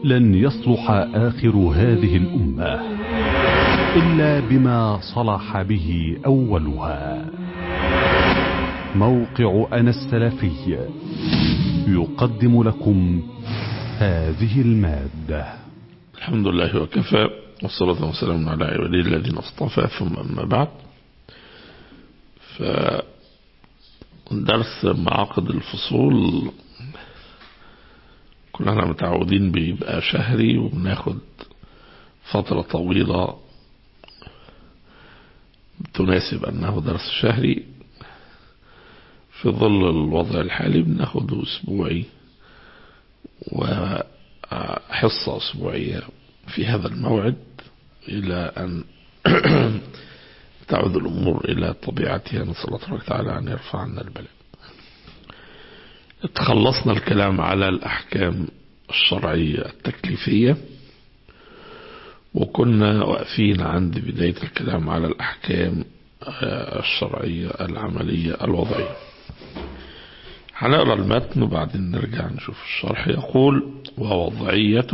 لن يصلح آخر هذه الأمة إلا بما صلح به أولها موقع أنا السلفي يقدم لكم هذه المادة الحمد لله وكفى والصلاة والسلام على عباده الذين اصطفى ثم أما بعد فدرس معاقد الفصول كلنا متعودين بيبقى شهري وبناخد فترة طويلة تناسب أنه درس شهري في ظل الوضع الحالي بناخده أسبوعي وحصة أسبوعية في هذا الموعد إلى أن تعود الأمور إلى طبيعتها نسأل الله تبارك وتعالى أن يرفع عنا البلاء تخلصنا الكلام على الأحكام الشرعية التكليفية وكنا واقفين عند بداية الكلام على الأحكام الشرعية العملية الوضعية هنقرا المتن وبعدين نرجع نشوف الشرح يقول ووضعية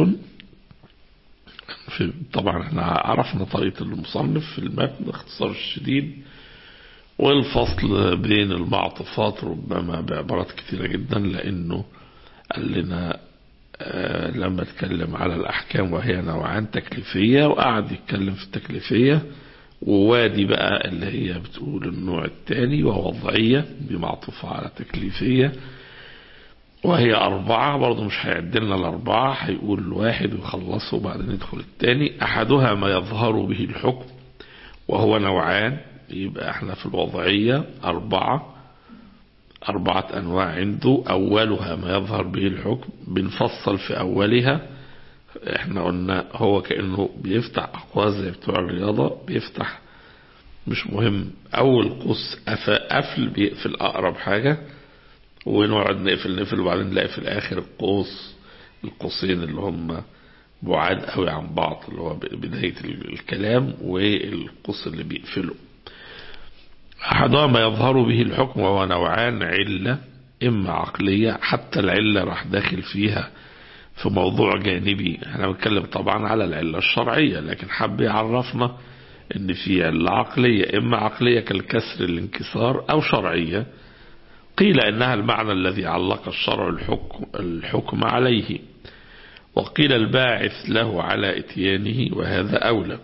في طبعا احنا عرفنا طريقة المصنف في المتن اختصار الشديد والفصل بين المعطفات ربما بعبارات كثيرة جدا لانه قال لنا آه لما اتكلم على الاحكام وهي نوعان تكليفية وقعد يتكلم في التكليفية ووادي بقى اللي هي بتقول النوع الثاني ووضعية بمعطوفة على تكليفية وهي أربعة برضه مش هيعدلنا الأربعة هيقول الواحد ويخلصه وبعدين يدخل الثاني أحدها ما يظهر به الحكم وهو نوعان يبقى احنا في الوضعية أربعة أربعة أنواع عنده أولها ما يظهر به الحكم بنفصل في أولها احنا قلنا هو كأنه بيفتح أقواس زي بتوع الرياضة بيفتح مش مهم أول قوس قفل بيقفل أقرب حاجة ونقعد نقفل نقفل وبعدين نلاقي في الآخر قوس القوسين اللي هم بعاد قوي عن بعض اللي هو بداية الكلام والقوس اللي بيقفله أحدها ما يظهر به الحكم وهو نوعان علة إما عقلية حتى العلة راح داخل فيها في موضوع جانبي احنا بنتكلم طبعا على العلة الشرعية لكن حب يعرفنا ان في علة عقلية اما عقلية كالكسر الانكسار او شرعية قيل انها المعنى الذي علق الشرع الحكم, الحكم عليه وقيل الباعث له على اتيانه وهذا اولى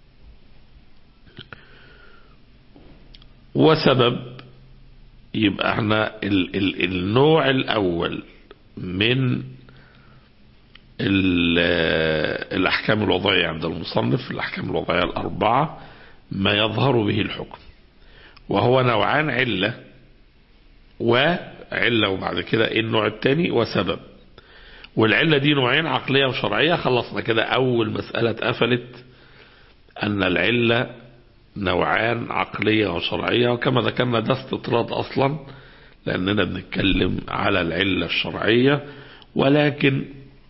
وسبب يبقى احنا ال ال النوع الاول من الأحكام الوضعية عند المصنف الأحكام الوضعية الأربعة ما يظهر به الحكم وهو نوعان علة وعلة وبعد كده النوع الثاني وسبب والعلة دي نوعين عقلية وشرعية خلصنا كده أول مسألة اتقفلت أن العلة نوعان عقلية وشرعية وكما ذكرنا ده استطراد أصلا لأننا بنتكلم على العلة الشرعية ولكن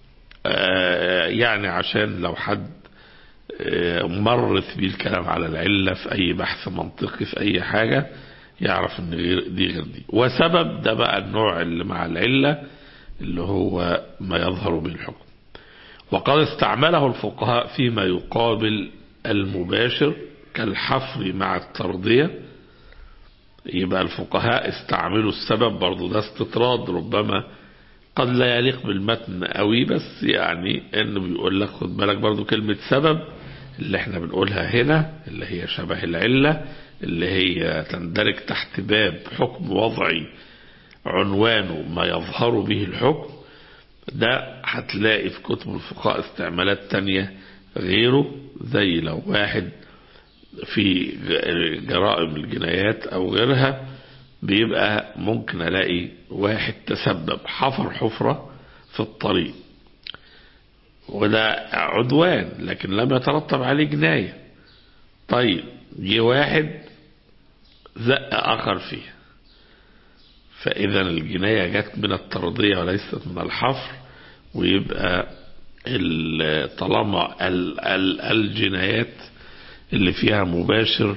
يعني عشان لو حد مرت بيه الكلام على العلة في أي بحث منطقي في أي حاجة يعرف ان غير دي غير دي وسبب ده بقى النوع اللي مع العلة اللي هو ما يظهر به الحكم وقد استعمله الفقهاء فيما يقابل المباشر كالحفر مع الترضية يبقى الفقهاء استعملوا السبب برضو ده استطراد ربما قد لا يليق بالمتن قوي بس يعني انه بيقول لك خد بالك برضو كلمة سبب اللي احنا بنقولها هنا اللي هي شبه العلة اللي هي تندرج تحت باب حكم وضعي عنوانه ما يظهر به الحكم ده هتلاقي في كتب الفقهاء استعمالات تانية غيره زي لو واحد في جرائم الجنايات او غيرها بيبقى ممكن الاقي واحد تسبب حفر حفرة في الطريق وده عدوان لكن لم يترتب عليه جناية طيب جه واحد زق اخر فيه فاذا الجناية جت من الترضية وليست من الحفر ويبقى طالما الجنايات اللي فيها مباشر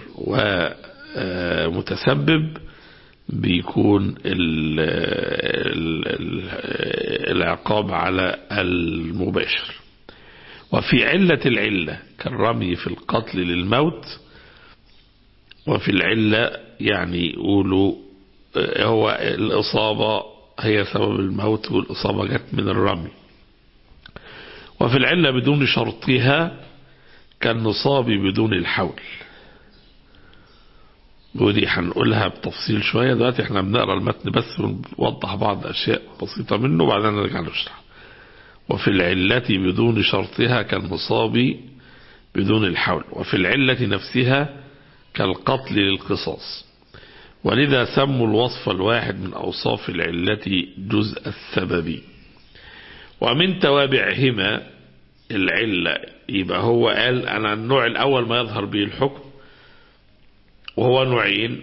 ومتسبب بيكون ال ال ال العقاب على المباشر وفي علة العلة كالرمي في القتل للموت وفي العلة يعني يقولوا هو الإصابة هي سبب الموت والإصابة جت من الرمي وفي العلة بدون شرطها كالنصاب بدون الحول ودي هنقولها بتفصيل شوية دلوقتي احنا بنقرا المتن بس ونوضح بعض أشياء بسيطة منه وبعدين نرجع نشرح وفي العلة بدون شرطها كالمصاب بدون الحول وفي العلة نفسها كالقتل للقصاص ولذا سموا الوصف الواحد من أوصاف العلة جزء السبب ومن توابعهما العلة يبقى هو قال أنا النوع الأول ما يظهر به الحكم وهو نوعين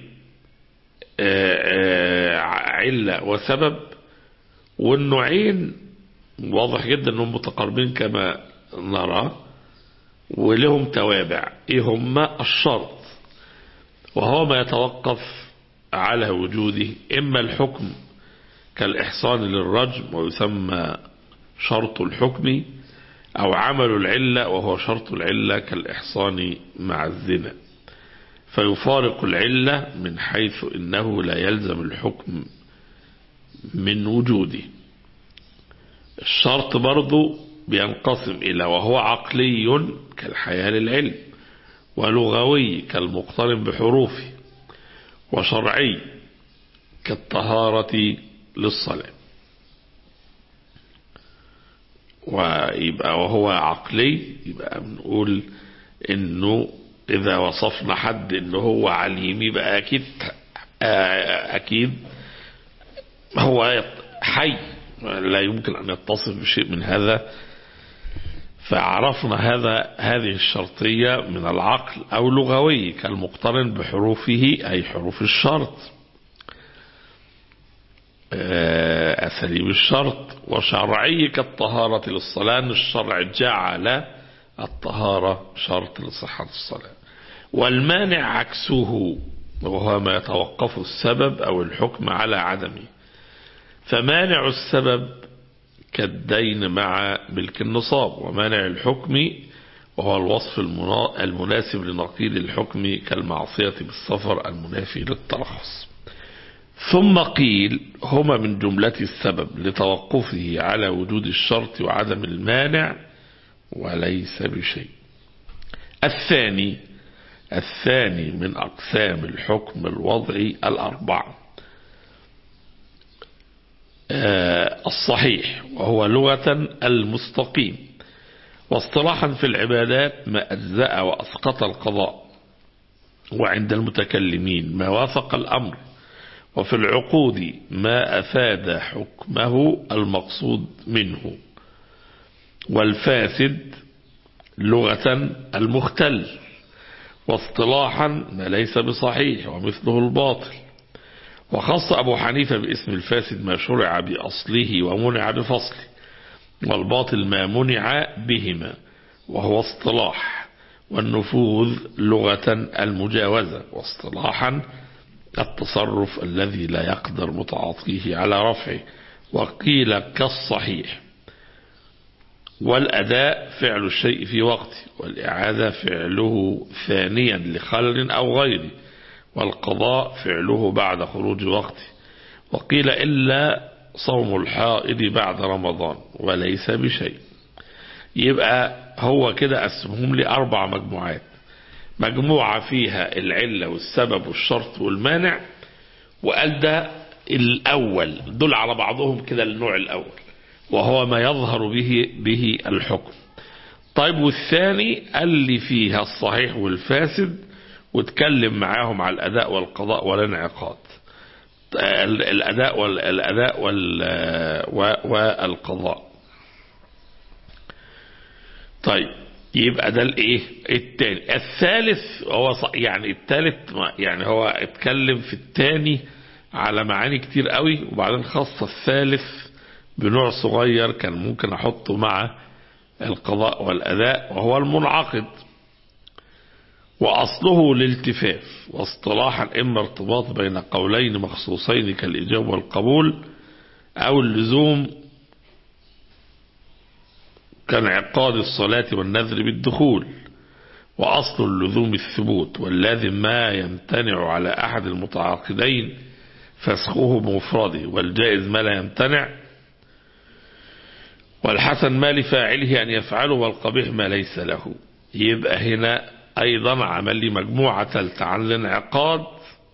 علة وسبب والنوعين واضح جدا انهم متقاربين كما نرى ولهم توابع ايه هما الشرط وهو ما يتوقف على وجوده اما الحكم كالاحصان للرجم ويسمى شرط الحكم او عمل العلة وهو شرط العلة كالاحصان مع الزنا فيفارق العلة من حيث انه لا يلزم الحكم من وجوده الشرط برضو بينقسم إلى وهو عقلي كالحياة للعلم ولغوي كالمقترن بحروفه وشرعي كالطهارة للصلاة ويبقى وهو عقلي يبقى بنقول انه اذا وصفنا حد انه هو عليم يبقى اكيد اكيد هو حي لا يمكن أن يتصف بشيء من هذا فعرفنا هذا هذه الشرطية من العقل أو لغوي كالمقترن بحروفه أي حروف الشرط أساليب الشرط وشرعي كالطهارة للصلاة أن الشرع جعل الطهارة شرط لصحة الصلاة والمانع عكسه وهو ما يتوقف السبب أو الحكم على عدمه فمانع السبب كالدين مع ملك النصاب ومانع الحكم وهو الوصف المناسب لنقيض الحكم كالمعصية بالسفر المنافي للترخص ثم قيل هما من جملة السبب لتوقفه على وجود الشرط وعدم المانع وليس بشيء الثاني الثاني من أقسام الحكم الوضعي الأربعة الصحيح وهو لغة المستقيم واصطلاحا في العبادات ما أجزأ وأسقط القضاء وعند المتكلمين ما وافق الأمر وفي العقود ما أفاد حكمه المقصود منه والفاسد لغة المختل واصطلاحا ما ليس بصحيح ومثله الباطل وخص أبو حنيفة باسم الفاسد ما شرع بأصله ومنع بفصله والباطل ما منع بهما وهو اصطلاح والنفوذ لغة المجاوزة واصطلاحا التصرف الذي لا يقدر متعاطيه على رفعه وقيل كالصحيح والأداء فعل الشيء في وقته والإعادة فعله ثانيا لخلل أو غيره والقضاء فعله بعد خروج وقته وقيل إلا صوم الحائض بعد رمضان وليس بشيء يبقى هو كده قسمهم لي أربع مجموعات مجموعة فيها العلة والسبب والشرط والمانع وقال ده الأول دول على بعضهم كده النوع الأول وهو ما يظهر به به الحكم طيب والثاني قال لي فيها الصحيح والفاسد واتكلم معاهم على الأداء والقضاء والانعقاد الأداء والأداء والقضاء طيب يبقى ده الايه التاني الثالث هو يعني الثالث يعني هو اتكلم في الثاني على معاني كتير قوي وبعدين خاصة الثالث بنوع صغير كان ممكن احطه مع القضاء والاداء وهو المنعقد واصله الالتفاف واصطلاحا اما ارتباط بين قولين مخصوصين كالاجابه والقبول او اللزوم كانعقاد الصلاة والنذر بالدخول وأصل اللزوم الثبوت واللازم ما يمتنع على أحد المتعاقدين فسخه بمفرده والجائز ما لا يمتنع والحسن ما لفاعله أن يفعله والقبيح ما ليس له يبقى هنا أيضا عمل لي مجموعة ثالثة عن الانعقاد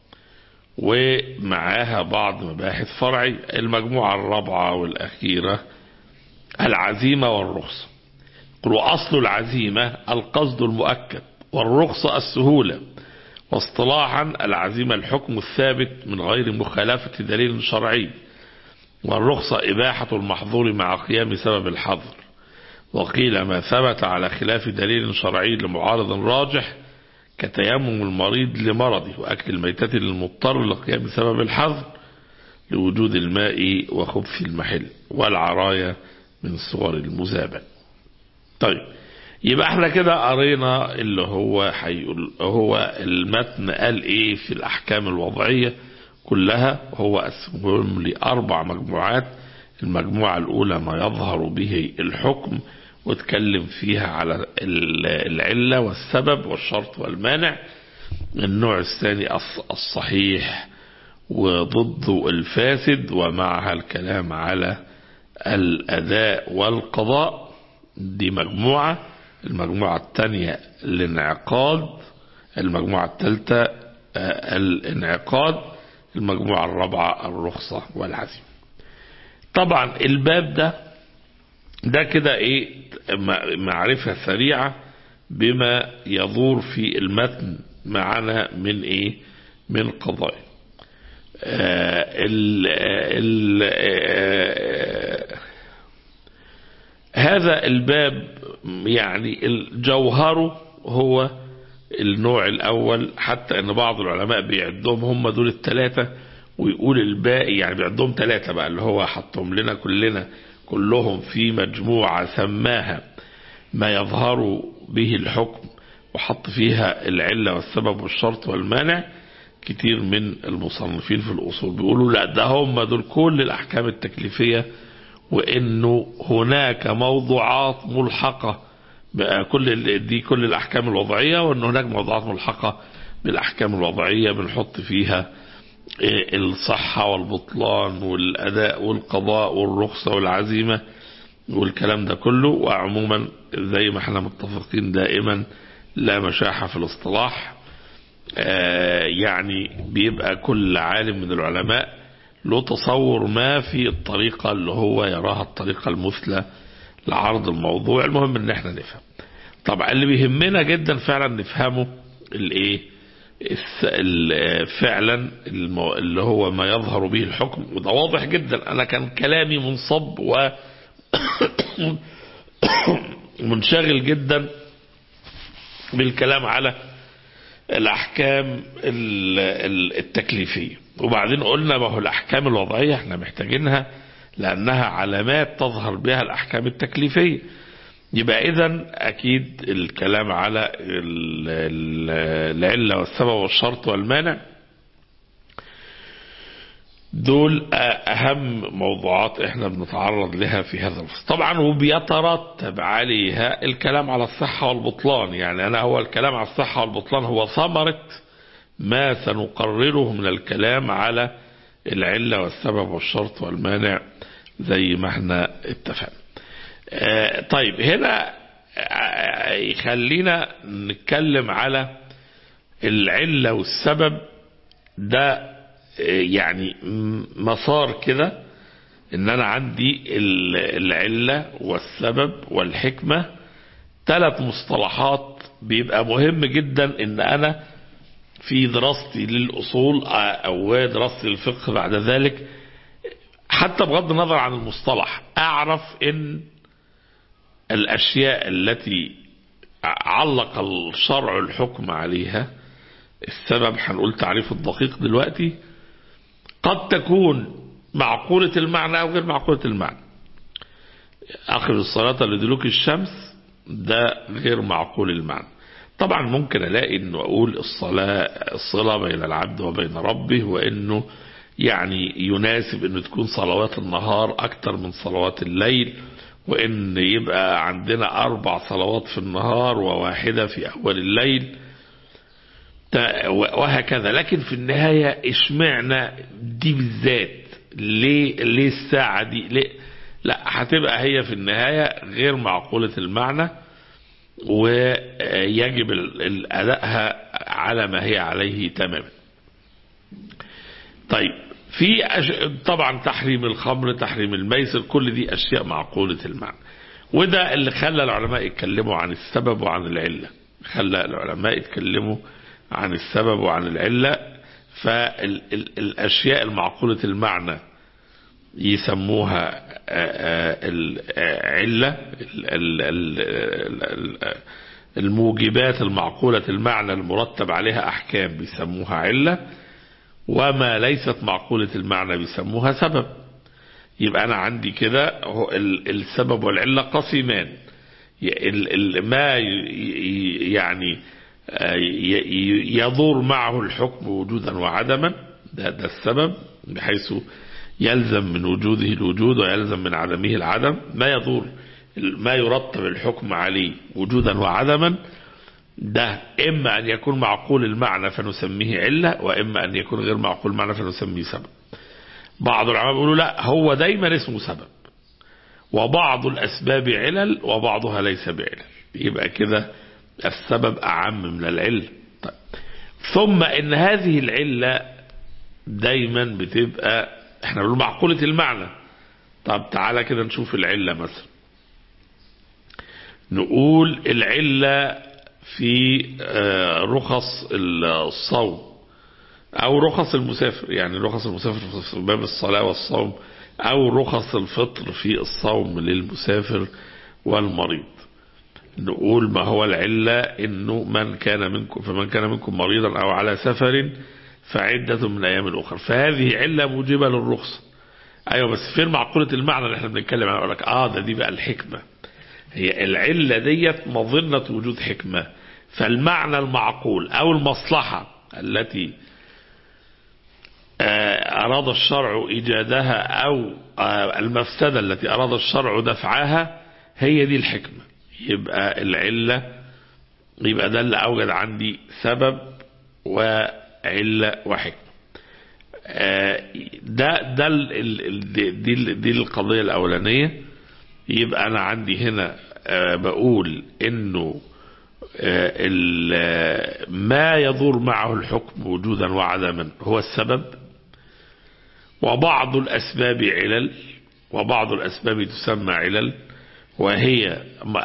ومعاها بعض مباحث فرعي المجموعة الرابعة والأخيرة العزيمة والرخصة قلوا أصل العزيمة القصد المؤكد والرخصة السهولة واصطلاحا العزيمة الحكم الثابت من غير مخالفة دليل شرعي والرخصة إباحة المحظور مع قيام سبب الحظر وقيل ما ثبت على خلاف دليل شرعي لمعارض راجح كتيمم المريض لمرضه وأكل الميتة للمضطر لقيام سبب الحظر لوجود الماء وخبث المحل والعراية من صور المزابن طيب يبقى احنا كده قرينا اللي هو حيقول هو المتن قال ايه في الاحكام الوضعية كلها هو قسمهم لاربع مجموعات المجموعة الاولى ما يظهر به الحكم واتكلم فيها على العلة والسبب والشرط والمانع النوع الثاني الصحيح وضده الفاسد ومعها الكلام على الأداء والقضاء دي مجموعة المجموعة الثانية الانعقاد المجموعة الثالثة الانعقاد المجموعة الرابعة الرخصة والعزيمة طبعا الباب ده ده كده ايه معرفة سريعة بما يدور في المتن معنا من ايه من قضايا آه ال ال آه هذا الباب يعني جوهره هو النوع الأول حتى أن بعض العلماء بيعدهم هم دول الثلاثة ويقول الباقي يعني بيعدهم ثلاثة بقى اللي هو حطهم لنا كلنا كلهم في مجموعة سماها ما يظهر به الحكم وحط فيها العلة والسبب والشرط والمانع كتير من المصنفين في الأصول بيقولوا لا ده هم دول كل الأحكام التكليفية وانه هناك موضوعات ملحقة كل دي كل الاحكام الوضعية وان هناك موضوعات ملحقة بالاحكام الوضعية بنحط فيها الصحة والبطلان والاداء والقضاء والرخصة والعزيمة والكلام ده كله وعموما زي ما احنا متفقين دائما لا مشاحة في الاصطلاح يعني بيبقى كل عالم من العلماء له تصور ما في الطريقة اللي هو يراها الطريقة المثلى لعرض الموضوع المهم ان احنا نفهم طبعا اللي بيهمنا جدا فعلا نفهمه الايه فعلا اللي هو ما يظهر به الحكم وده واضح جدا انا كان كلامي منصب و منشغل جدا بالكلام على الاحكام التكليفيه وبعدين قلنا ما هو الأحكام الوضعية احنا محتاجينها لأنها علامات تظهر بها الأحكام التكليفية يبقى إذا أكيد الكلام على العلة والسبب والشرط والمانع دول أهم موضوعات احنا بنتعرض لها في هذا الفصل طبعا وبيترتب عليها الكلام على الصحة والبطلان يعني أنا هو الكلام على الصحة والبطلان هو ثمرة ما سنقرره من الكلام على العلة والسبب والشرط والمانع زي ما احنا اتفقنا اه طيب هنا اه خلينا نتكلم على العلة والسبب ده اه يعني مسار كده ان انا عندي العلة والسبب والحكمة ثلاث مصطلحات بيبقى مهم جدا ان انا في دراستي للأصول أو دراستي للفقه بعد ذلك حتى بغض النظر عن المصطلح أعرف إن الأشياء التي علق الشرع الحكم عليها السبب هنقول تعريف الدقيق دلوقتي قد تكون معقولة المعنى أو غير معقولة المعنى أخذ الصلاة لدلوك الشمس ده غير معقول المعنى طبعا ممكن الاقي انه اقول الصلاة الصلة بين العبد وبين ربه وانه يعني يناسب انه تكون صلوات النهار اكتر من صلوات الليل وإن يبقى عندنا أربع صلوات في النهار وواحدة في أول الليل وهكذا لكن في النهاية اشمعنا دي بالذات ليه, ليه الساعة دي ليه لا هتبقى هي في النهاية غير معقولة المعنى ويجب أدائها على ما هي عليه تماما طيب في أش... طبعا تحريم الخمر تحريم الميسر كل دي أشياء معقولة المعنى وده اللي خلى العلماء يتكلموا عن السبب وعن العلة خلى العلماء يتكلموا عن السبب وعن العلة فالأشياء المعقولة المعنى يسموها العلة الموجبات المعقولة المعنى المرتب عليها أحكام بيسموها علة وما ليست معقولة المعنى بيسموها سبب يبقى أنا عندي كده السبب والعلة قسمان ما يعني يدور معه الحكم وجودا وعدما ده, ده السبب بحيث يلزم من وجوده الوجود ويلزم من عدمه العدم ما يدور ما يرتب الحكم عليه وجودا وعدما ده إما أن يكون معقول المعنى فنسميه علة وإما أن يكون غير معقول المعنى فنسميه سبب بعض العلماء بيقولوا لا هو دايما اسمه سبب وبعض الأسباب علل وبعضها ليس بعلل يبقى كده السبب أعم من العلة طيب. ثم إن هذه العلة دايما بتبقى احنا بنقول معقولة المعنى طب تعالى كده نشوف العلة مثلا نقول العلة في رخص الصوم او رخص المسافر يعني رخص المسافر في باب الصلاة والصوم او رخص الفطر في الصوم للمسافر والمريض نقول ما هو العلة انه من كان منكم فمن كان منكم مريضا او على سفر فعدة من ايام اخرى فهذه علة موجبة للرخصة ايوه بس فين معقولة المعنى اللي احنا بنتكلم عنه لك اه ده دي بقى الحكمة هي العلة ديت مظنة وجود حكمة فالمعنى المعقول او المصلحة التي أراد الشرع إيجادها أو المفسدة التي أراد الشرع دفعها هي دي الحكمة يبقى العلة يبقى ده اللي أوجد عندي سبب وعلة وحكمة ده ده دي دي القضية الأولانية يبقى أنا عندي هنا بقول إنه ما يدور معه الحكم وجودا وعدما هو السبب وبعض الأسباب علل وبعض الأسباب تسمى علل وهي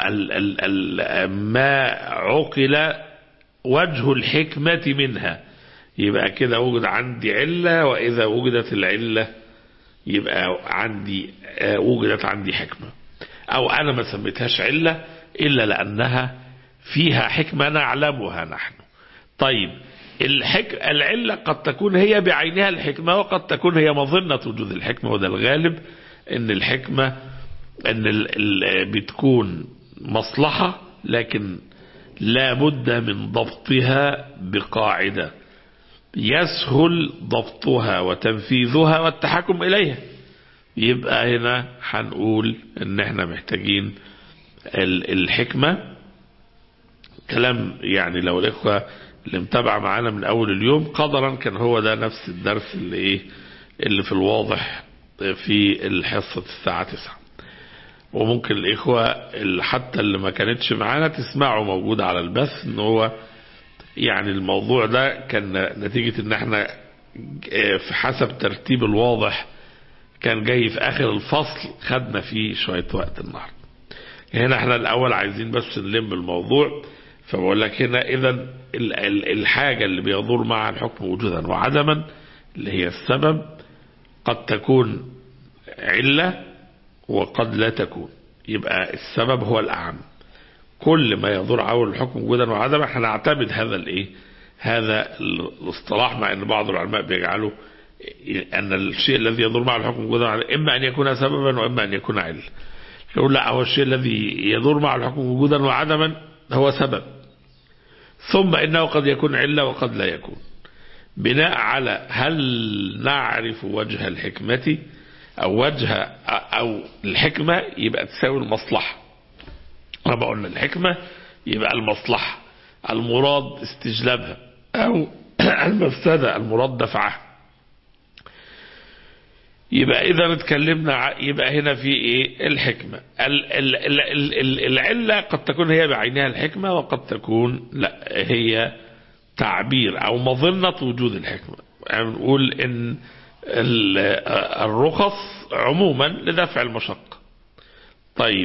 ما عقل وجه الحكمة منها يبقى كده وجد عندي علة وإذا وجدت العلة يبقى عندي وجدت عندي حكمة أو أنا ما سميتهاش علة إلا لأنها فيها حكمة نعلمها نحن طيب الحك... العلة قد تكون هي بعينها الحكمة وقد تكون هي مظنة وجود الحكمة وده الغالب ان الحكمة ان ال... ال... بتكون مصلحة لكن لا بد من ضبطها بقاعدة يسهل ضبطها وتنفيذها والتحكم إليها يبقى هنا هنقول ان احنا محتاجين الحكمة كلام يعني لو الإخوة اللي متابع معانا من أول اليوم قدرا كان هو ده نفس الدرس اللي إيه اللي في الواضح في الحصة الساعة 9 وممكن الإخوة اللي حتى اللي ما كانتش معانا تسمعوا موجود على البث ان هو يعني الموضوع ده كان نتيجة ان احنا في حسب ترتيب الواضح كان جاي في اخر الفصل خدنا فيه شوية وقت النهاردة هنا احنا الاول عايزين بس نلم الموضوع فبقول لك هنا اذا الحاجة اللي بيدور معها الحكم وجودا وعدما اللي هي السبب قد تكون علة وقد لا تكون يبقى السبب هو الأعم كل ما يدور عول الحكم وجودا وعدما احنا نعتمد هذا الايه هذا الاصطلاح مع ان بعض العلماء بيجعلوا ان الشيء الذي يدور معه الحكم وجودا وعدما اما ان يكون سببا واما ان يكون علة يقول لا هو الشيء الذي يدور معه الحكم وجودا وعدما هو سبب ثم انه قد يكون علة وقد لا يكون بناء على هل نعرف وجه الحكمة أو وجه أو الحكمة يبقى تساوي المصلحة لما قلنا الحكمة يبقى المصلحة المراد استجلابها أو المفسدة المراد دفعها يبقى إذا اتكلمنا يبقى هنا في إيه الحكمة ال ال ال ال ال العلة قد تكون هي بعينها الحكمة وقد تكون لا هي تعبير أو مظنة وجود الحكمة يعني نقول إن الرخص عموما لدفع المشقة طيب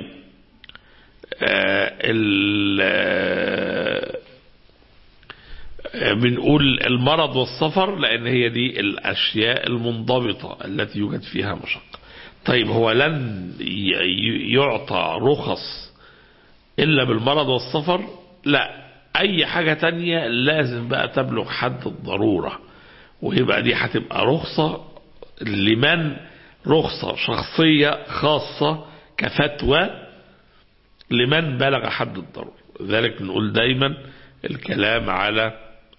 بنقول المرض والسفر لأن هي دي الأشياء المنضبطة التي يوجد فيها مشقة طيب هو لن يعطى رخص إلا بالمرض والسفر لا أي حاجة تانية لازم بقى تبلغ حد الضرورة ويبقى دي هتبقى رخصة لمن رخصة شخصية خاصة كفتوى لمن بلغ حد الضرورة ذلك نقول دايما الكلام على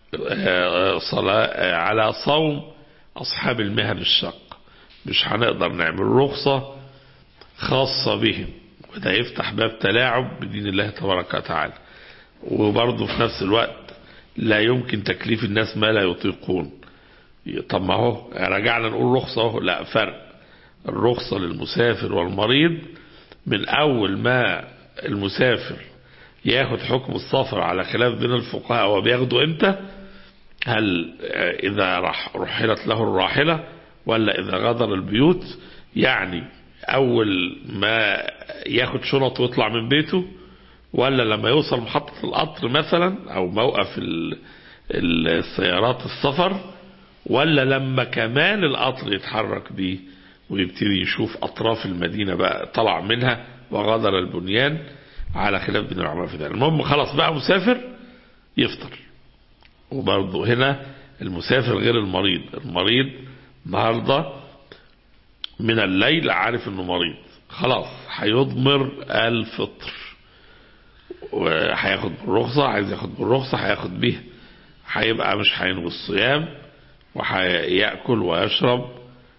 صلاة على صوم أصحاب المهن الشاقة مش هنقدر نعمل رخصة خاصة بهم وده يفتح باب تلاعب بدين الله تبارك وتعالى وبرضه في نفس الوقت لا يمكن تكليف الناس ما لا يطيقون طب ما هو رجعنا نقول رخصة اهو لا فرق الرخصة للمسافر والمريض من أول ما المسافر ياخد حكم السفر على خلاف بين الفقهاء وبياخده امتى هل إذا رح رحلت له الراحلة ولا إذا غادر البيوت يعني أول ما ياخد شنط ويطلع من بيته ولا لما يوصل محطة القطر مثلا أو موقف السيارات السفر ولا لما كمان القطر يتحرك بيه ويبتدي يشوف أطراف المدينة بقى طلع منها وغادر البنيان على خلاف بين العلماء في ذلك المهم خلاص بقى مسافر يفطر وبرضه هنا المسافر غير المريض المريض النهارده من الليل عارف انه مريض خلاص هيضمر الفطر وهياخد بالرخصة عايز ياخد بالرخصة هياخد بيها هيبقى مش هينوي الصيام وهيأكل ويشرب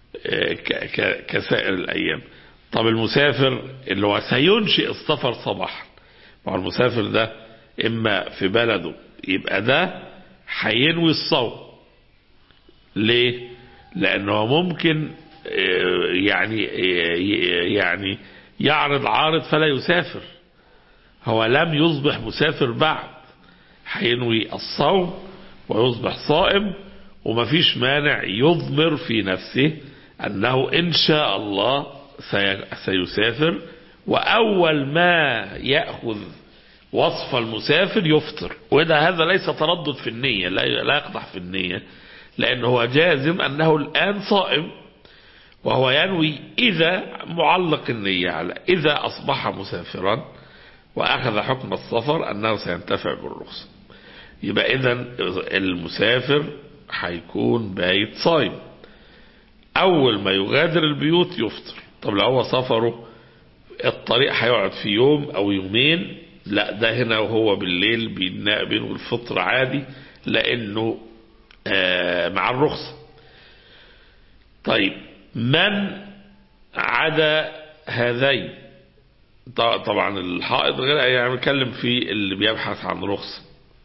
كسائر الأيام طب المسافر اللي هو سينشئ السفر صباحا مع المسافر ده إما في بلده يبقى ده هينوي الصوم ليه لأنه ممكن يعني يعني يعرض عارض فلا يسافر هو لم يصبح مسافر بعد هينوي الصوم ويصبح صائم ومفيش مانع يضمر في نفسه أنه إن شاء الله سيسافر وأول ما يأخذ وصف المسافر يفطر وده هذا ليس تردد في النية لا يقضح في النية لأنه هو جازم أنه الآن صائم وهو ينوي إذا معلق النية على إذا أصبح مسافرا وأخذ حكم السفر أنه سينتفع بالرخصة يبقى إذا المسافر هيكون بايت صايم أول ما يغادر البيوت يفطر طب لو هو سفره الطريق هيقعد في يوم أو يومين لا ده هنا وهو بالليل بينه الفطر عادي لأنه آه مع الرخصة طيب من عدا هذين طبعا الحائض غير يعني بنتكلم في اللي بيبحث عن رخصة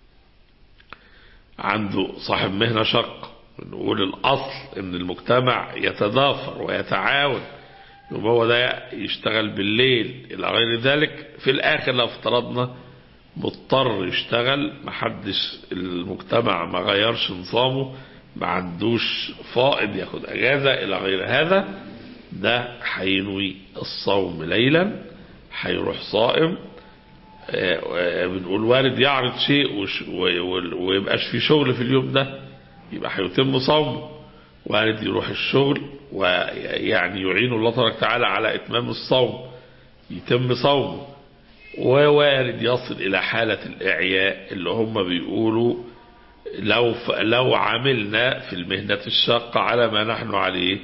عنده صاحب مهنة شق نقول الأصل ان المجتمع يتضافر ويتعاون يبقى هو ده يشتغل بالليل إلى غير ذلك في الآخر لو افترضنا مضطر يشتغل محدش المجتمع ما غيرش نظامه ما عندوش فائض ياخد اجازة الى غير هذا ده هينوي الصوم ليلا هيروح صائم بنقول وارد يعرض شيء ويبقاش في شغل في اليوم ده يبقى هيتم صومه وارد يروح الشغل ويعني يعين الله تبارك وتعالى على اتمام الصوم يتم صومه ووارد يصل الى حالة الاعياء اللي هم بيقولوا لو لو عملنا في المهنة الشاقة على ما نحن عليه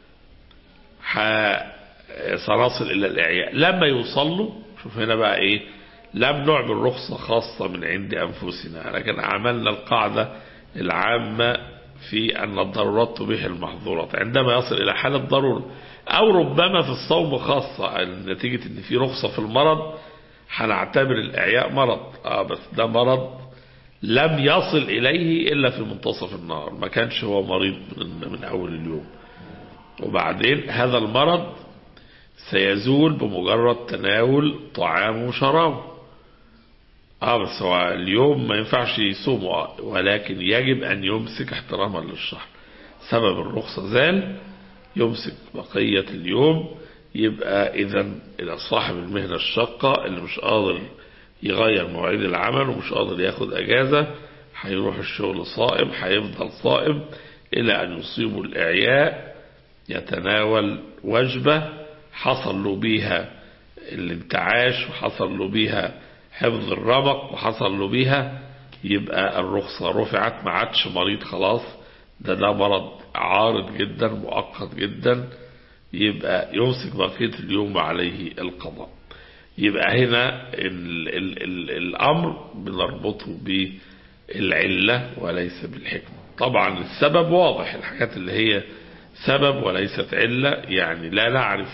سنصل إلى الإعياء لما يوصلوا شوف هنا بقى إيه لم نعمل رخصة خاصة من عند أنفسنا لكن عملنا القاعدة العامة في أن الضرورات تبيح المحظورات عندما يصل إلى حالة ضرورة أو ربما في الصوم خاصة نتيجة أن في رخصة في المرض هنعتبر الإعياء مرض آه بس ده مرض لم يصل إليه إلا في منتصف النهار ما كانش هو مريض من, من أول اليوم وبعدين هذا المرض سيزول بمجرد تناول طعام وشراب اه بس هو اليوم ما ينفعش يصوم ولكن يجب ان يمسك احتراما للشهر سبب الرخصة زال يمسك بقية اليوم يبقى اذا الى صاحب المهنة الشاقة اللي مش قادر يغير مواعيد العمل ومش قادر ياخد اجازة هيروح الشغل صائم هيفضل صائم الى ان يصيبه الاعياء يتناول وجبة حصل له بيها الانتعاش وحصل له بيها حفظ الرمق وحصل له بيها يبقى الرخصة رفعت ما عادش مريض خلاص ده ده مرض عارض جدا مؤقت جدا يبقى يمسك بقية اليوم عليه القضاء يبقى هنا ال ال ال الأمر بنربطه بالعلة وليس بالحكمة طبعا السبب واضح الحاجات اللي هي سبب وليست علة يعني لا نعرف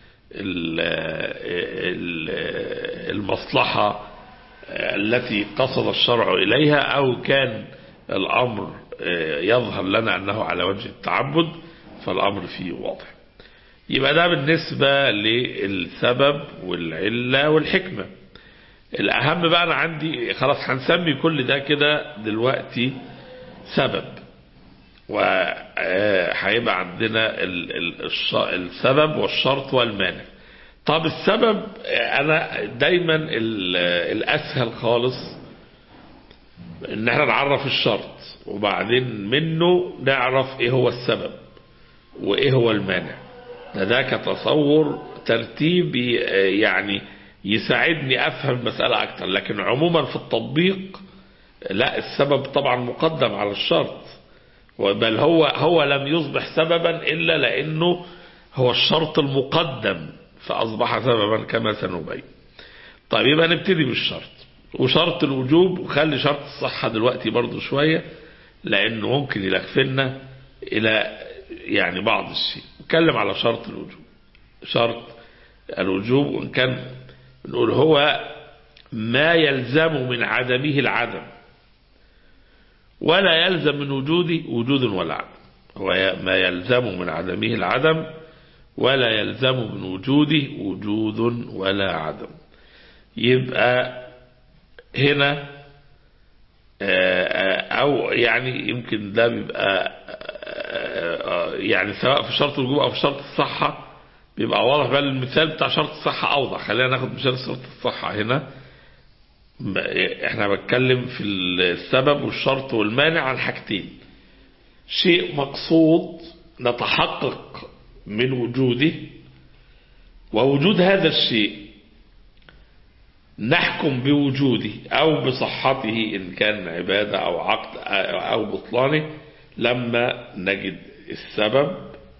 المصلحة التي قصد الشرع إليها أو كان الأمر يظهر لنا أنه على وجه التعبد فالأمر فيه واضح يبقى ده بالنسبة للسبب والعلة والحكمة الأهم بقى أنا عندي خلاص هنسمي كل ده كده دلوقتي سبب وهيبقى عندنا السبب والشرط والمانع طب السبب انا دايما الاسهل خالص ان احنا نعرف الشرط وبعدين منه نعرف ايه هو السبب وايه هو المانع ده ده كتصور ترتيب يعني يساعدني افهم المسألة اكتر لكن عموما في التطبيق لا السبب طبعا مقدم على الشرط بل هو هو لم يصبح سببا الا لانه هو الشرط المقدم فاصبح سببا كما سنبين. طيب يبقى نبتدي بالشرط وشرط الوجوب وخلي شرط الصحه دلوقتي برضو شويه لانه ممكن يلخفنا الى يعني بعض الشيء. نتكلم على شرط الوجوب. شرط الوجوب وان كان نقول هو ما يلزم من عدمه العدم ولا يلزم من وجوده وجود ولا عدم هو ما يلزم من عدمه العدم ولا يلزم من وجوده وجود ولا عدم يبقى هنا او يعني يمكن ده بيبقى يعني سواء في شرط الوجوب او في شرط الصحة بيبقى واضح بقى المثال بتاع شرط الصحة اوضح خلينا ناخد مثال شرط الصحة هنا احنا بتكلم في السبب والشرط والمانع عن حاجتين شيء مقصود نتحقق من وجوده ووجود هذا الشيء نحكم بوجوده او بصحته ان كان عبادة او عقد او بطلانه لما نجد السبب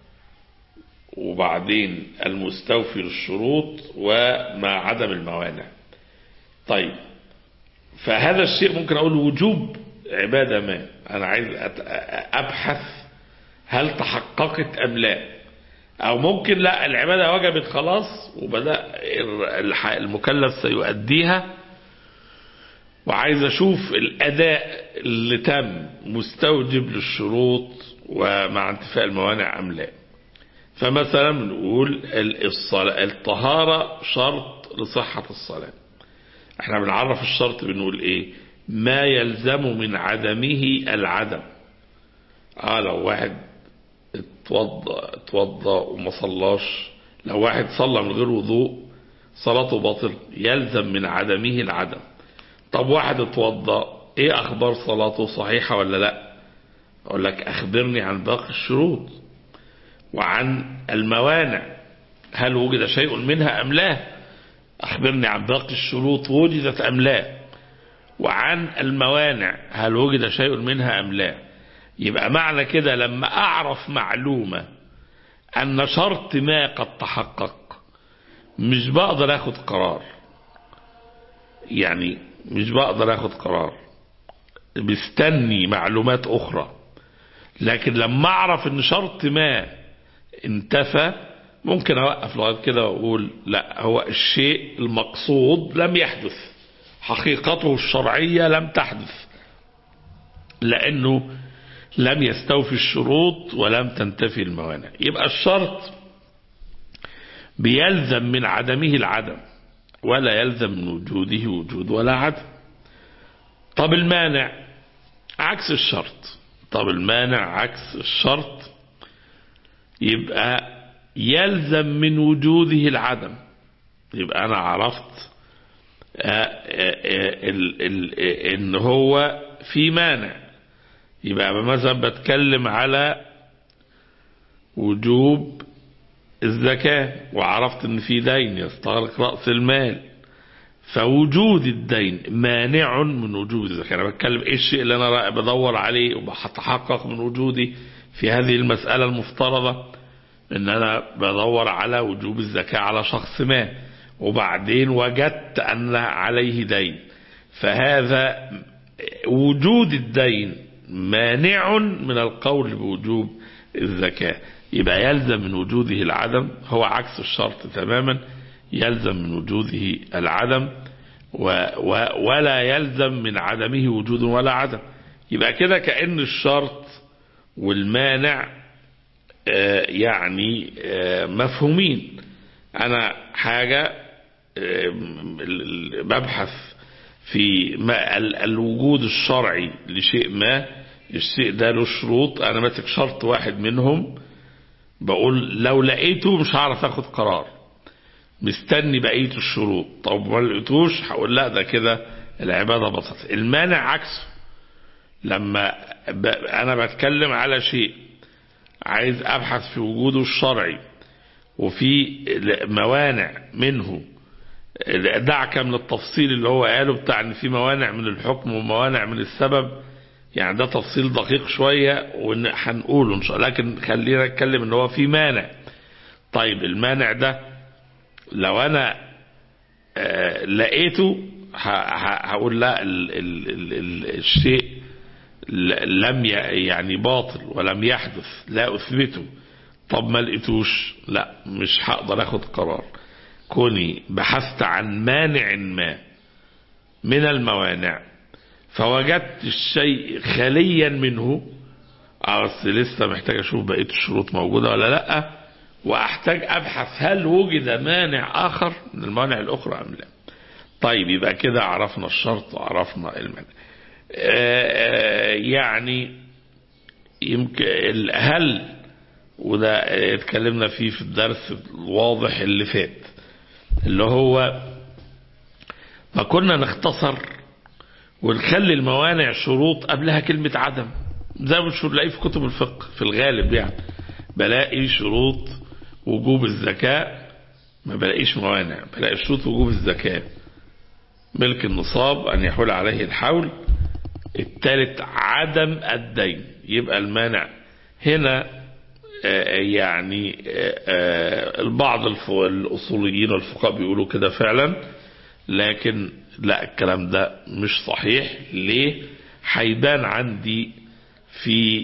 وبعدين المستوفي للشروط ومع عدم الموانع طيب فهذا الشيء ممكن أقول وجوب عبادة ما أنا عايز أبحث هل تحققت أم لا أو ممكن لا العبادة وجبت خلاص وبدأ المكلف سيؤديها وعايز أشوف الأداء اللي تم مستوجب للشروط ومع انتفاء الموانع أم لا فمثلا بنقول الطهارة شرط لصحة الصلاة احنا بنعرف الشرط بنقول ايه ما يلزم من عدمه العدم اه لو واحد اتوضى اتوضى وما صلاش لو واحد صلى من غير وضوء صلاته باطل يلزم من عدمه العدم طب واحد اتوضى ايه اخبار صلاته صحيحة ولا لا اقول لك اخبرني عن باقي الشروط وعن الموانع هل وجد شيء منها ام لا أخبرني عن باقي الشروط وجدت أم لا وعن الموانع هل وجد شيء منها أم لا يبقى معنى كده لما أعرف معلومة أن شرط ما قد تحقق مش بقدر أخد قرار يعني مش بقدر أخد قرار بستني معلومات أخرى لكن لما اعرف ان شرط ما انتفى ممكن اوقف لغايه كده واقول لا هو الشيء المقصود لم يحدث حقيقته الشرعيه لم تحدث لانه لم يستوفي الشروط ولم تنتفي الموانع يبقى الشرط بيلزم من عدمه العدم ولا يلزم من وجوده وجود ولا عدم طب المانع عكس الشرط طب المانع عكس الشرط يبقى يلزم من وجوده العدم يبقى انا عرفت ان هو في مانع يبقى مثلا بتكلم على وجوب الزكاة وعرفت ان في دين يستغرق رأس المال فوجود الدين مانع من وجوب الزكاة انا بتكلم ايه الشيء اللي انا بدور عليه وبتحقق من وجودي في هذه المسألة المفترضة ان انا بدور على وجوب الزكاة على شخص ما وبعدين وجدت ان عليه دين فهذا وجود الدين مانع من القول بوجوب الزكاة يبقى يلزم من وجوده العدم هو عكس الشرط تماما يلزم من وجوده العدم و و ولا يلزم من عدمه وجود ولا عدم يبقى كده كأن الشرط والمانع آه يعني آه مفهومين أنا حاجة آه ببحث في ما الوجود الشرعي لشيء ما الشيء ده له شروط أنا ماسك شرط واحد منهم بقول لو لقيته مش هعرف اخد قرار مستني بقية الشروط طب ما لقيتوش هقول لا ده كده العبادة بسيطة المانع عكسه لما ب... انا بتكلم على شيء عايز ابحث في وجوده الشرعي وفي موانع منه دعك من التفصيل اللي هو قاله بتاع ان في موانع من الحكم وموانع من السبب يعني ده تفصيل دقيق شوية وهنقوله ان شاء الله لكن خلينا نتكلم ان هو في مانع طيب المانع ده لو انا آه لقيته هقول لا ال ال ال ال الشيء لم يعني باطل ولم يحدث لا اثبته طب ما لقيتوش لا مش هقدر اخد قرار كوني بحثت عن مانع ما من الموانع فوجدت الشيء خاليا منه بس لسه محتاج اشوف بقيه الشروط موجوده ولا لا واحتاج ابحث هل وجد مانع اخر من الموانع الاخرى ام لا طيب يبقى كده عرفنا الشرط وعرفنا المانع يعني يمكن هل وده اتكلمنا فيه في الدرس الواضح اللي فات اللي هو ما كنا نختصر ونخلي الموانع شروط قبلها كلمة عدم زي ما بنلاقيه في كتب الفقه في الغالب يعني بلاقي شروط وجوب الزكاة ما بلاقيش موانع بلاقي شروط وجوب الزكاة ملك النصاب أن يحول عليه الحول الثالث عدم الدين يبقى المانع هنا يعني البعض الأصوليين والفقهاء بيقولوا كده فعلا لكن لا الكلام ده مش صحيح ليه هيبان عندي في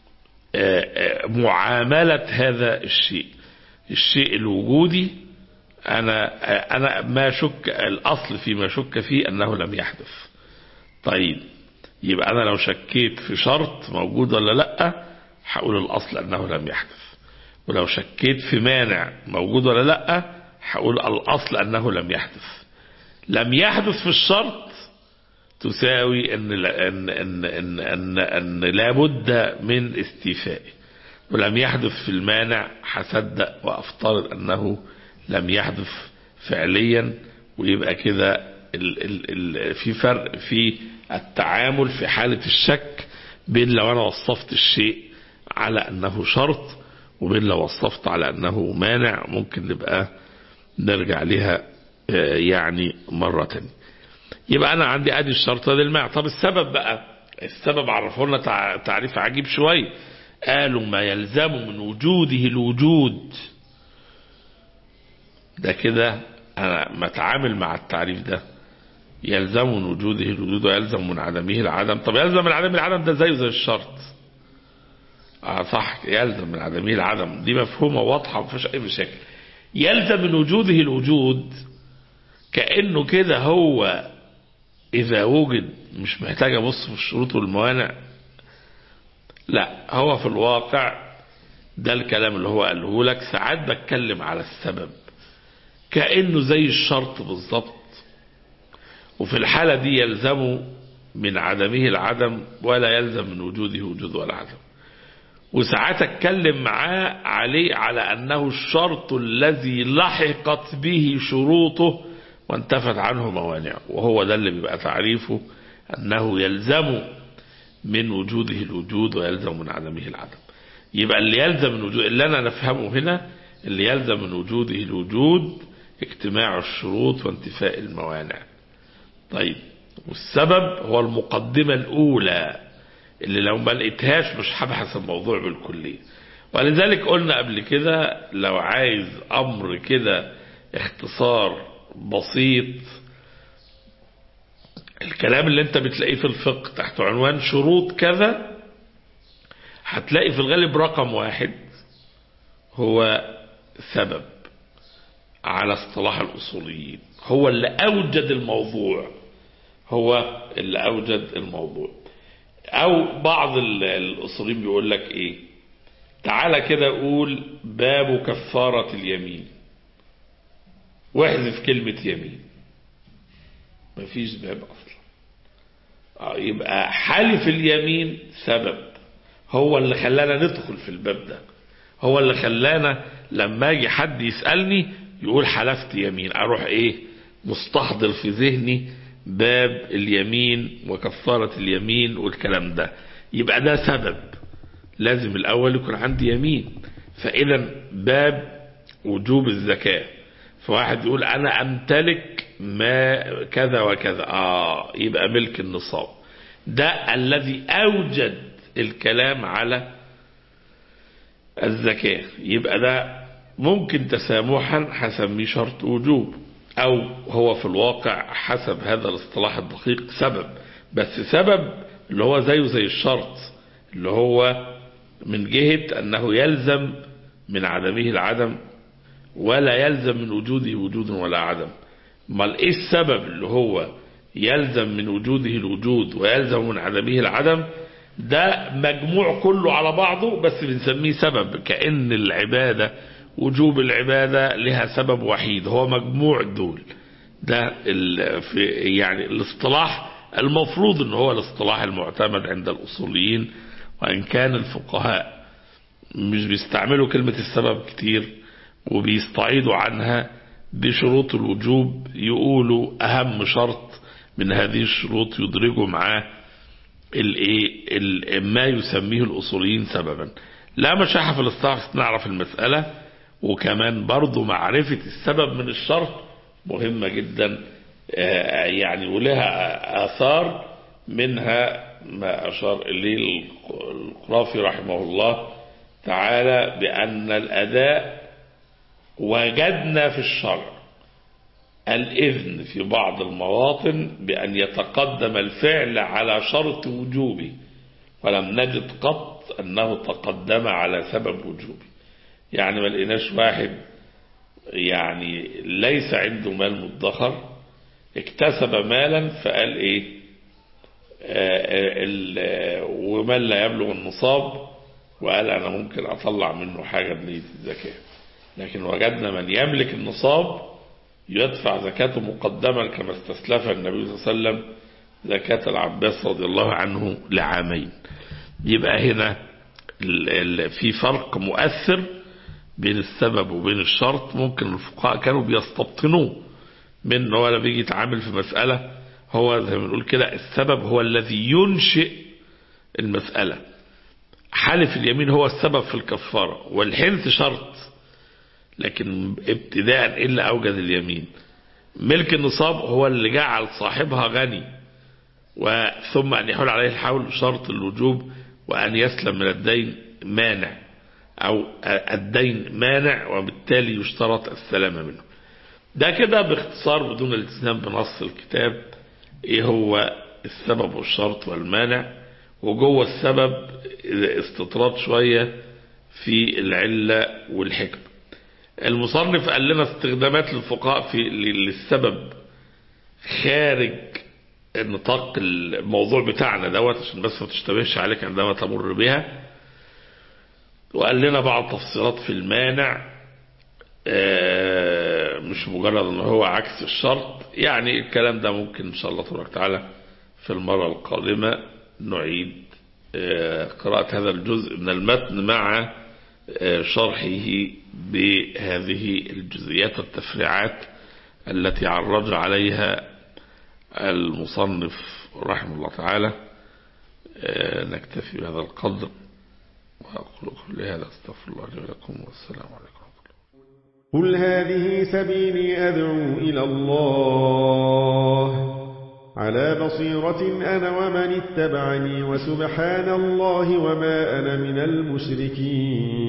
معاملة هذا الشيء الشيء الوجودي أنا أنا ما شك الأصل فيما شك فيه أنه لم يحدث طيب يبقى أنا لو شكيت في شرط موجود ولا لأ هقول الأصل أنه لم يحدث ولو شكيت في مانع موجود ولا لأ هقول الأصل أنه لم يحدث لم يحدث في الشرط تساوي أن, أن, أن, أن, أن, أن لابد من استيفائه ولم يحدث في المانع هصدق وأفترض أنه لم يحدث فعليا ويبقى كده في فرق في التعامل في حالة الشك بين لو أنا وصفت الشيء على أنه شرط وبين لو وصفت على أنه مانع ممكن نبقى نرجع لها يعني مرة تانية يبقى أنا عندي أدي الشرط ده الماء طب السبب بقى السبب عرفوا لنا تعريف عجيب شوية قالوا ما يلزم من وجوده الوجود ده كده أنا ما اتعامل مع التعريف ده يلزم من وجوده الوجود ويلزم من عدمه العدم طب يلزم من عدم العدم ده زيه زي الشرط اه صح يلزم من عدمه العدم دي مفهومة واضحة ما فيهاش أي مشاكل يلزم من وجوده الوجود كأنه كده هو إذا وجد مش محتاج أبص في الشروط والموانع لا هو في الواقع ده الكلام اللي هو قاله لك ساعات بتكلم على السبب كأنه زي الشرط بالظبط وفي الحالة دي يلزم من عدمه العدم ولا يلزم من وجوده وجود ولا عدم وساعات اتكلم معاه عليه على انه الشرط الذي لحقت به شروطه وانتفت عنه موانعه وهو ده اللي بيبقى تعريفه انه يلزم من وجوده الوجود ويلزم من عدمه العدم يبقى اللي يلزم من وجود اللي انا نفهمه هنا اللي يلزم من وجوده الوجود اجتماع الشروط وانتفاء الموانع طيب والسبب هو المقدمة الأولى اللي لو ما لقيتهاش مش هبحث الموضوع بالكلية ولذلك قلنا قبل كده لو عايز أمر كده اختصار بسيط الكلام اللي انت بتلاقيه في الفقه تحت عنوان شروط كذا هتلاقي في الغالب رقم واحد هو سبب على اصطلاح الأصوليين هو اللي أوجد الموضوع هو اللي أوجد الموضوع أو بعض الأصوليين بيقول لك إيه تعالى كده قول باب كفارة اليمين واحذف كلمة يمين مفيش باب أصلا يبقى حلف اليمين سبب هو اللي خلانا ندخل في الباب ده هو اللي خلانا لما اجي حد يسألني يقول حلفت يمين اروح ايه مستحضر في ذهني باب اليمين وكفارة اليمين والكلام ده يبقى ده سبب لازم الاول يكون عندي يمين فاذا باب وجوب الزكاة فواحد يقول انا امتلك ما كذا وكذا اه يبقى ملك النصاب ده الذي اوجد الكلام على الزكاة يبقى ده ممكن تسامحا هسميه شرط وجوب او هو في الواقع حسب هذا الاصطلاح الدقيق سبب بس سبب اللي هو زيه زي الشرط اللي هو من جهة انه يلزم من عدمه العدم ولا يلزم من وجوده وجود ولا عدم ما ايه السبب اللي هو يلزم من وجوده الوجود ويلزم من عدمه العدم ده مجموع كله على بعضه بس بنسميه سبب كأن العبادة وجوب العبادة لها سبب وحيد هو مجموع دول ده في يعني الاصطلاح المفروض ان هو الاصطلاح المعتمد عند الاصوليين وان كان الفقهاء مش بيستعملوا كلمة السبب كتير وبيستعيدوا عنها بشروط الوجوب يقولوا اهم شرط من هذه الشروط يدرجوا معاه الايه ما يسميه الاصوليين سببا لا مشاحة في الاصطلاح نعرف المسألة وكمان برضو معرفة السبب من الشرط مهمة جدا يعني ولها آثار منها ما أشار إليه القرافي رحمه الله تعالى بأن الأداء وجدنا في الشرع الإذن في بعض المواطن بأن يتقدم الفعل على شرط وجوبه ولم نجد قط أنه تقدم على سبب وجوبه يعني ما لقيناش واحد يعني ليس عنده مال مدخر اكتسب مالا فقال ايه ومن لا يبلغ النصاب وقال انا ممكن اطلع منه حاجة بنية الزكاة لكن وجدنا من يملك النصاب يدفع زكاته مقدما كما استسلف النبي صلى الله عليه وسلم زكاة العباس رضي الله عنه لعامين يبقى هنا في فرق مؤثر بين السبب وبين الشرط ممكن الفقهاء كانوا بيستبطنوه من هو لما بيجي يتعامل في مسألة هو زي ما بنقول كده السبب هو الذي ينشئ المسألة حلف اليمين هو السبب في الكفارة والحنث شرط لكن ابتداء إلا أوجد اليمين ملك النصاب هو اللي جعل صاحبها غني وثم أن يحول عليه الحول شرط الوجوب وأن يسلم من الدين مانع أو الدين مانع وبالتالي يشترط السلامة منه ده كده باختصار بدون الالتزام بنص الكتاب ايه هو السبب والشرط والمانع وجوه السبب استطراد شوية في العلة والحكمة المصنف قال لنا استخدامات للفقهاء في للسبب خارج نطاق الموضوع بتاعنا دوت عشان بس ما تشتبهش عليك عندما تمر بها وقال لنا بعض تفصيلات في المانع مش مجرد ان هو عكس الشرط يعني الكلام ده ممكن ان شاء الله تبارك وتعالى في المرة القادمة نعيد قراءة هذا الجزء من المتن مع شرحه بهذه الجزئيات والتفريعات التي عرج عليها المصنف رحمه الله تعالى نكتفي بهذا القدر وأقول كل هذا استغفر الله لي ولكم والسلام عليكم قل هذه سبيلي أدعو إلى الله على بصيرة أنا ومن اتبعني وسبحان الله وما أنا من المشركين